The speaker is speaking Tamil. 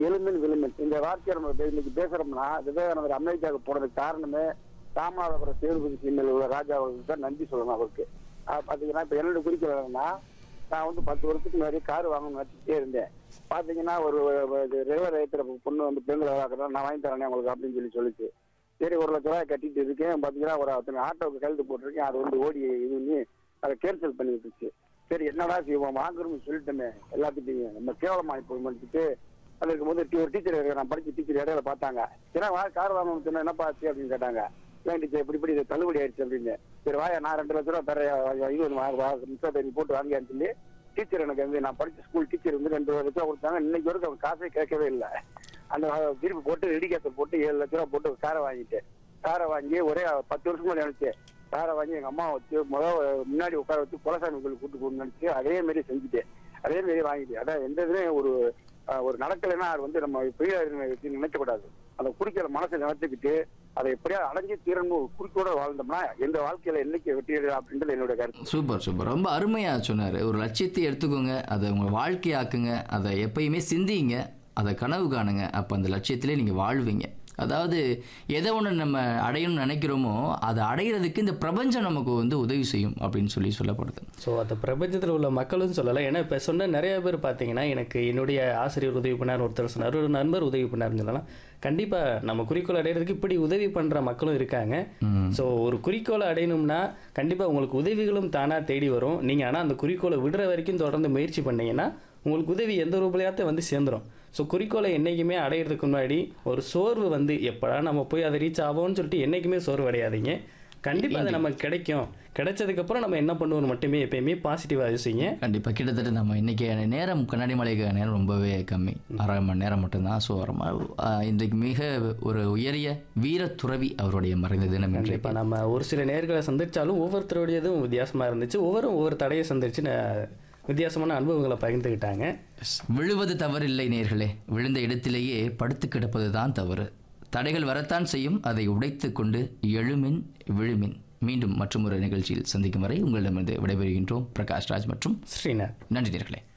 எழுமின் விழுமின் இந்த வார்த்தையை நம்ம பே- இன்னைக்கு பேசுறோம்னா விவேகானந்தர் அமெரிக்காவுக்கு போனதுக்கு காரணமே ராமநாதபுரம் சேதுபதி சீமையில் உள்ள ராஜா அவர்களுக்கு தான் நன்றி சொல்லணும் அவருக்கு ஆஹ் பாத்தீங்கன்னா இப்ப என்னோட குறிக்கோள் என்னன்னா நான் வந்து பத்து வருஷத்துக்கு முன்னாடி கார் வாங்கணும்னு நினைச்சிட்டே இருந்தேன் பாத்தீங்கன்னா ஒரு ரயில்வே ரயத்துல பொண்ணு வந்து பெண்களை வளர்க்குறோம் நான் வாங்கி தரேனே உங்களுக்கு அப்படின்னு சொல்லி சொல்லிச்சு சரி ஒரு லட்ச ரூபாய் கட்டிட்டு இருக்கேன் பாத்தீங்கன்னா ஒரு அத்தனை ஆட்டோவுக்கு கழுத்து போட்டிருக்கேன் அது வந்து ஓடி இது பண்ணி அதை கேன்சல் பண்ணி விட்டுச்சு சரி என்னடா செய்வோம் வாங்குறோம்னு சொல்லிட்டோமே எல்லாத்துட்டையும் நம்ம கேவலமா இப்போ நினைச்சிட்டு அது இருக்கும்போது டி- ஒரு டீச்சர் இருக்கு நான் படிச்ச டீச்சர் இடையில பார்த்தாங்க ஏன்னா வா கார் வாங்கணும்னு சொன்னா என்னப்பா ஆச்சு அப்படின்னு கேட்டாங்க ஏன் டீச்சர் இப்படி இப்படி இது தள்ளுபடி ஆயிடுச்சு அப்படின்னு சரி வாயா நான் ரெண்டு லட்ச ரூபா தரேன் இது மிஸ்டர் போட்டு வாங்கியான்னு சொல்லி டீச்சர் எனக்கு வந்து நான் படிச்ச ஸ்கூல் டீச்சர் வந்து ரெண்டு லட்ச ரூபா கொடுத்தாங்க இன்னைக்கு வரைக்கும் அவங்க காசே கேட்கவே இல்லை அந்த திருப்பி போட்டு இடிக்கேசல் போட்டு ஏழு லட்ச ரூபா போட்டு காரை வாங்கிட்டேன் காரை வாங்கி ஒரே பத்து வருஷம் முன்னாடி நினைச்சேன் காரை வாங்கி எங்க அம்மா வச்சு முதல் முன்னாடி உட்கார வச்சு குலசாமி கோயில் கூட்டு போகணும்னு நினைச்சு அதே மாதிரி செஞ்சுட்டேன் அதே மாதிரி வாங்கிட்டேன் அதான் எந்த இதுலயும் ஒரு அஹ், ஒரு நடக்கலைன்னா அது வந்து நம்ம ஃப்ரீயா நினைக்க கூடாது அந்த குறிக்கோளை மனசை நினைச்சுக்கிட்டு அதை எப்படியா அடைஞ்சு தீரணும் ஒரு குறிக்கோட வாழ்ந்தோம்னா எந்த வாழ்க்கையில என்னைக்கு வெற்றி அப்படின்றது என்னோட கருத்து சூப்பர் சூப்பர் ரொம்ப அருமையாக சொன்னார் ஒரு லட்சியத்தை எடுத்துக்கோங்க அதை உங்கள் வாழ்க்கையாக்குங்க அதை எப்பயுமே சிந்திங்க அதை கனவு காணுங்க அப்போ அந்த லட்சியத்திலே நீங்கள் வாழ்வீங்க அதாவது எதை ஒன்று நம்ம அடையணும்னு நினைக்கிறோமோ அதை அடையிறதுக்கு இந்த பிரபஞ்சம் நமக்கு வந்து உதவி செய்யும் அப்படின்னு சொல்லி சொல்லப்படுது ஸோ அந்த பிரபஞ்சத்தில் உள்ள மக்களும் சொல்லலை ஏன்னா இப்போ சொன்ன நிறைய பேர் பார்த்தீங்கன்னா எனக்கு என்னுடைய ஆசிரியர் உதவி பண்ணார் ஒருத்தர் சொன்னார் ஒரு நண்பர் உதவி பண்ணாருன்னு சொல்லலாம் கண்டிப்பாக நம்ம குறிக்கோள் அடையிறதுக்கு இப்படி உதவி பண்ணுற மக்களும் இருக்காங்க ஸோ ஒரு குறிக்கோளை அடையணும்னா கண்டிப்பாக உங்களுக்கு உதவிகளும் தானாக தேடி வரும் நீங்கள் ஆனால் அந்த குறிக்கோளை விடுற வரைக்கும் தொடர்ந்து முயற்சி பண்ணீங்கன்னா உங்களுக்கு உதவி எந்த ரூபாயாத்த வந்து சேர்ந்துரும் ஸோ குறிக்கோளை என்றைக்குமே அடையிறதுக்கு முன்னாடி ஒரு சோர்வு வந்து எப்படா நம்ம போய் அதை ரீச் ஆவோம்னு சொல்லிட்டு என்றைக்குமே சோர்வு அடையாதீங்க கண்டிப்பாக அது நமக்கு கிடைக்கும் கிடைச்சதுக்கப்புறம் நம்ம என்ன பண்ணுவோம் மட்டுமே எப்பயுமே பாசிட்டிவாக யோசிங்க கண்டிப்பாக கிட்டத்தட்ட நம்ம இன்னைக்கு நேரம் கண்ணாடி மலைக்கு நேரம் ரொம்பவே கம்மி அரை மணி நேரம் மட்டும்தான் ஸோ இன்றைக்கு மிக ஒரு உயரிய வீர துறவி அவருடைய மறைந்த தினம் இன்றைக்கு இப்போ நம்ம ஒரு சில நேர்களை சந்திச்சாலும் ஒவ்வொருத்தருடையதும் வித்தியாசமாக இருந்துச்சு ஒவ்வொரு ஒவ்வொரு தடையை சந்திச்சு ந- வித்தியாசமான அனுபவங்களை பகிர்ந்துக்கிட்டாங்க விழுவது தவறில்லை நேர்களே விழுந்த இடத்திலேயே படுத்து கிடப்பது தான் தவறு தடைகள் வரத்தான் செய்யும் அதை உடைத்து கொண்டு எழுமின் விழுமின் மீண்டும் மற்றொரு நிகழ்ச்சியில் சந்திக்கும் வரை உங்களிடமிருந்து விடைபெறுகின்றோம் பிரகாஷ் ராஜ் மற்றும் ஸ்ரீநாத் நன்றி நேர்களே